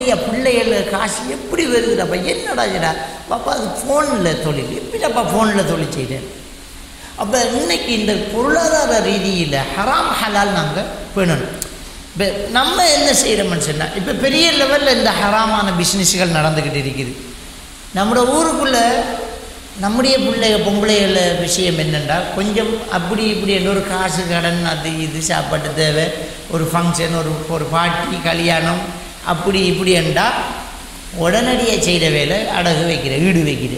ஐயா பிள்ளைகள் காசு எப்படி வருதுடாப்பா என்னடா இதுடா பாப்பா அது ஃபோனில் தொழில் எப்படிடாப்பா ஃபோனில் தொழில் செய்கிறேன் அப்போ இன்னைக்கு இந்த பொருளாதார ரீதியில் ஹராம் ஹலால் நாங்கள் பேணணும் இப்போ நம்ம என்ன செய்கிறோம்னு சொன்னால் இப்போ பெரிய லெவலில் இந்த ஹராமான பிஸ்னஸ்கள் நடந்துக்கிட்டு இருக்குது நம்மளோட ஊருக்குள்ளே நம்முடைய பிள்ளைக பொம்பளைகள விஷயம் என்னென்னா கொஞ்சம் அப்படி இப்படி என்ற ஒரு காசு கடன் அது இது சாப்பாட்டு தேவை ஒரு ஃபங்க்ஷன் ஒரு ஒரு பார்ட்டி கல்யாணம் அப்படி இப்படி என்றால் உடனடியாக செய்கிற வேலை அடகு வைக்கிற ஈடு வைக்கிற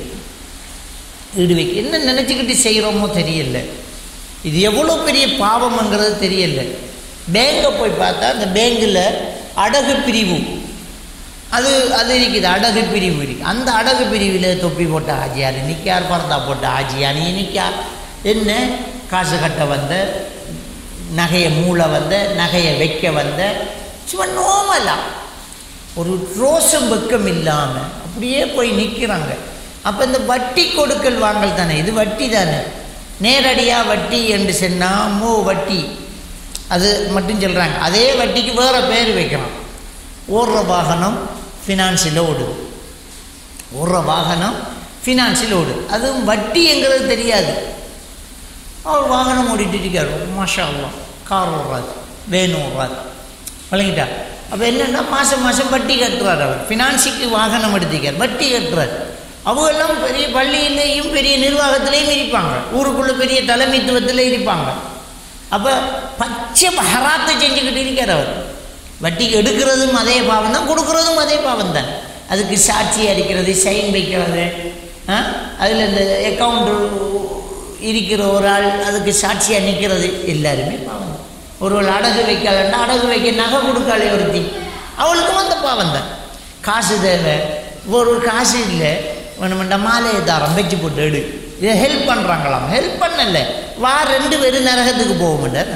ஈடு வைக்க என்ன நினச்சிக்கிட்டு செய்கிறோமோ தெரியல இது எவ்வளோ பெரிய பாவம்ங்கிறது தெரியல பேங்கை போய் பார்த்தா அந்த பேங்கில் அடகு பிரிவு அது அது இருக்குது அடகு பிரிவு இருக்குது அந்த அடகு பிரிவில் தொப்பி போட்ட ஆஜியார் நிற்கார் பரதா போட்ட ஆஜியார் நீ நிற்கார் என்ன காசு கட்ட வந்த நகையை மூள வந்த நகையை வைக்க வந்த சும்மா நோமலா ஒரு ரோசம் வெக்கம் இல்லாமல் அப்படியே போய் நிற்கிறாங்க அப்போ இந்த வட்டி கொடுக்கல் வாங்கல் தானே இது வட்டி தானே நேரடியாக வட்டி என்று சொன்னால் மூ வட்டி அது மட்டும் சொல்கிறாங்க அதே வட்டிக்கு வேறு பேர் வைக்கிறான் ஓடுற வாகனம் ஃபினான்ஸில் ஓடுது ஓடுற வாகனம் ஃபினான்ஸில் ஓடுது அதுவும் வட்டிங்கிறது தெரியாது அவர் வாகனம் ஓடிட்டு இருக்கார் மாஷா அல்லா கார் ஓடுறாரு வேன் ஓடுறாரு விளங்கிட்டா அப்போ என்னென்னா மாதம் மாதம் வட்டி கட்டுறார் அவர் ஃபினான்ஸுக்கு வாகனம் எடுத்துக்கார் வட்டி கட்டுறார் அவங்கெல்லாம் பெரிய பள்ளியிலேயும் பெரிய நிர்வாகத்திலையும் இருப்பாங்க ஊருக்குள்ளே பெரிய தலைமைத்துவத்தில் இருப்பாங்க அப்போ பச்சை ஹராத்தை செஞ்சுக்கிட்டு இருக்கார் அவர் வட்டிக்கு எடுக்கிறதும் அதே பாவம் தான் கொடுக்குறதும் அதே பாவம் தான் அதுக்கு சாட்சி அடிக்கிறது சைன் வைக்கிறது அதில் இந்த அக்கௌண்ட்டு இருக்கிற ஒரு ஆள் அதுக்கு சாட்சியாக நிற்கிறது எல்லாருமே பாவம் தான் ஒருவள் அடகு வைக்கலன்னா அடகு வைக்க நகை கொடுக்காளே ஒருத்தி அவளுக்கும் அந்த பாவம் தான் காசு தேவை ஒரு காசு இல்லை வேணுமெண்டா மாலையை தாரம் வச்சு போட்டு எடு இதை ஹெல்ப் பண்ணுறாங்களாம் ஹெல்ப் பண்ணல வா ரெண்டு பேரும் நரகத்துக்கு போக மாட்டார்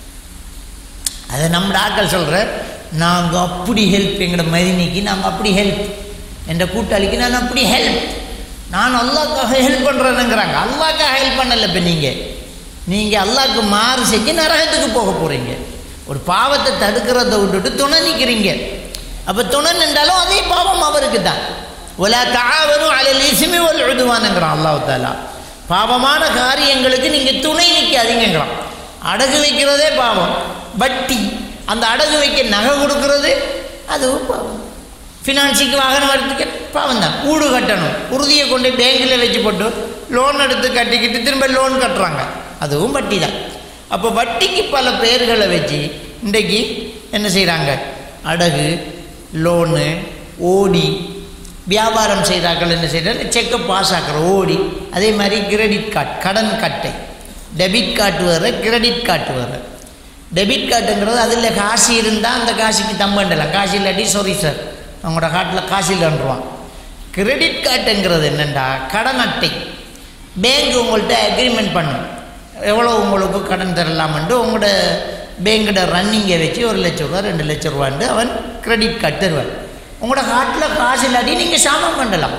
அதை நம்ம ஆட்கள் சொல்கிற நாங்கள் அப்படி ஹெல்ப் எங்களோட மதினிக்கு நாங்கள் அப்படி ஹெல்ப் என்ற கூட்டாளிக்கு நான் அப்படி ஹெல்ப் நான் அல்லாக்காக ஹெல்ப் பண்ணுறேனுங்கிறாங்க அல்லாக்காக ஹெல்ப் பண்ணல இப்போ நீங்கள் நீங்கள் அல்லாவுக்கு மாறு செஞ்சு நரகத்துக்கு போக போகிறீங்க ஒரு பாவத்தை தடுக்கிறத விட்டுட்டு துணை நிற்கிறீங்க அப்போ துணை நின்றாலும் அதே பாவம் அவருக்கு தான் ஒலா தாவரும் அலல் இசுமி ஒரு எழுதுவானுங்கிறான் அல்லாஹ் தாலா பாவமான காரியங்களுக்கு நீங்கள் துணை நிற்காதீங்கிறான் அடகு வைக்கிறதே பாவம் வட்டி அந்த அடகு வைக்க நகை கொடுக்கறது அதுவும் பாவம் ஃபினான்ஸுக்கு வாகனம் எடுத்துக்க பாவம் தான் கூடு கட்டணும் உறுதியை கொண்டு பேங்கில் வச்சு போட்டு லோன் எடுத்து கட்டிக்கிட்டு திரும்ப லோன் கட்டுறாங்க அதுவும் வட்டி தான் அப்போ வட்டிக்கு பல பெயர்களை வச்சு இன்றைக்கு என்ன செய்கிறாங்க அடகு லோனு ஓடி வியாபாரம் செய்கிறார்கள் என்ன செய்கிறாங்க செக்கை பாஸ் ஆக்கிற ஓடி அதே மாதிரி கிரெடிட் கார்டு கடன் கட்டை டெபிட் கார்டு வேறு கிரெடிட் கார்டு வேறு டெபிட் கார்டுங்கிறது அதில் காசு இருந்தால் அந்த காசுக்கு தம்பண்டலாம் காசு இல்லாட்டி சாரி சார் அவங்களோட காட்டில் காசு இல்லைன்றான் கிரெடிட் கார்டுங்கிறது என்னென்னா கடன் அட்டை பேங்க் உங்கள்கிட்ட அக்ரிமெண்ட் பண்ணும் எவ்வளோ உங்களுக்கு கடன் தரலாம்ன்ட்டு உங்களோட பேங்கோட ரன்னிங்கை வச்சு ஒரு லட்ச ரூபா ரெண்டு லட்ச ரூபான்ட்டு அவன் கிரெடிட் கார்டு தருவான் உங்களோட காட்டில் காசு இல்லாட்டி நீங்கள் சாமம் பண்ணலாம்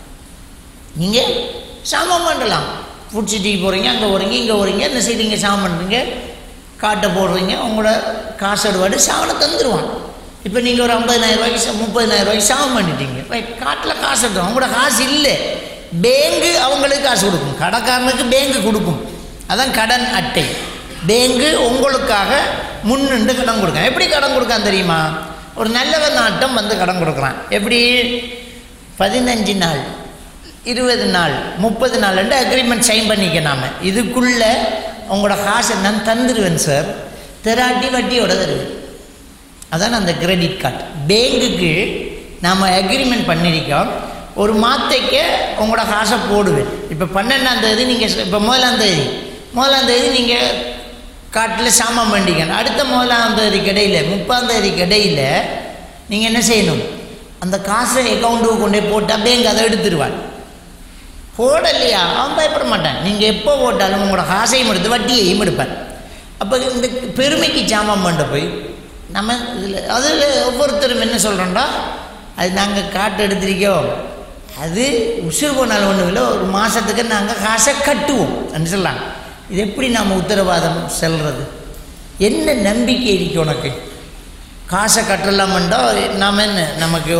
நீங்கள் சாமம் பண்ணலாம் ஃபுட் சிட்டிக்கு போகிறீங்க அங்கே போகிறீங்க இங்கே போகிறீங்க என்ன செய்றீங்க சாமம் பண்ணுறீங்க காட்டை போடுறீங்க உங்களோட காசு எடுவாடு சாவனை தந்துடுவான் இப்போ நீங்கள் ஒரு ஐம்பதினாயிரம் ரூபாய்க்கு சா- முப்பதினாயிரம் ரூபாய்க்கு சாமம் பண்ணிட்டீங்க ரைட் காட்டில் காசு எடுத்துரும் அவங்களோட காசு இல்லை பேங்கு அவங்களுக்கு காசு கொடுக்கும் கடைக்காரனுக்கு பேங்கு கொடுக்கும் அதான் கடன் அட்டை பேங்கு உங்களுக்காக முன்னின்று கடன் கொடுக்கும் எப்படி கடன் கொடுக்கான் தெரியுமா ஒரு நல்லவன் நாட்டம் வந்து கடன் கொடுக்குறான் எப்படி பதினஞ்சு நாள் இருபது நாள் முப்பது நாள்ன்ட்டு அக்ரிமெண்ட் சைன் பண்ணிக்க நாம இதுக்குள்ளே உங்களோட காசை நான் தந்துடுவேன் சார் தெராட்டி வட்டியோட தருவேன் அதான் அந்த கிரெடிட் கார்டு பேங்குக்கு நாம் அக்ரிமெண்ட் பண்ணியிருக்கோம் ஒரு மாத்தைக்கு உங்களோட காசை போடுவேன் இப்போ பன்னெண்டாம் தேதி நீங்கள் இப்போ முதலாம் தேதி முதலாம் தேதி நீங்கள் காட்டில் சாமான் பண்ணிக்கணும் அடுத்த முதலாம் தேதிக்கு இடையில முப்பாம் தேதிக்கு இடையில நீங்கள் என்ன செய்யணும் அந்த காசை அக்கௌண்ட்டுக்கு கொண்டு போய் போட்டால் பேங்க் அதை எடுத்துருவான் போடலையா அவன் பயப்பட மாட்டான் நீங்கள் எப்போ போட்டாலும் உங்களோட காசையும் எடுத்து வட்டியையும் எடுப்பான் அப்போ இந்த பெருமைக்கு சாமான் பண்ண போய் நம்ம இதில் அதில் ஒவ்வொருத்தரும் என்ன சொல்கிறோம்டா அது நாங்கள் காட்டு எடுத்திருக்கோம் அது உசுறு போனாலும் ஒன்றும் இல்லை ஒரு மாதத்துக்கு நாங்கள் காசை கட்டுவோம் அப்படின்னு சொல்லலாம் இது எப்படி நாம் உத்தரவாதம் செல்றது என்ன நம்பிக்கை இருக்கு உனக்கு காசை கட்டலாமண்டா நாம் என்ன நமக்கு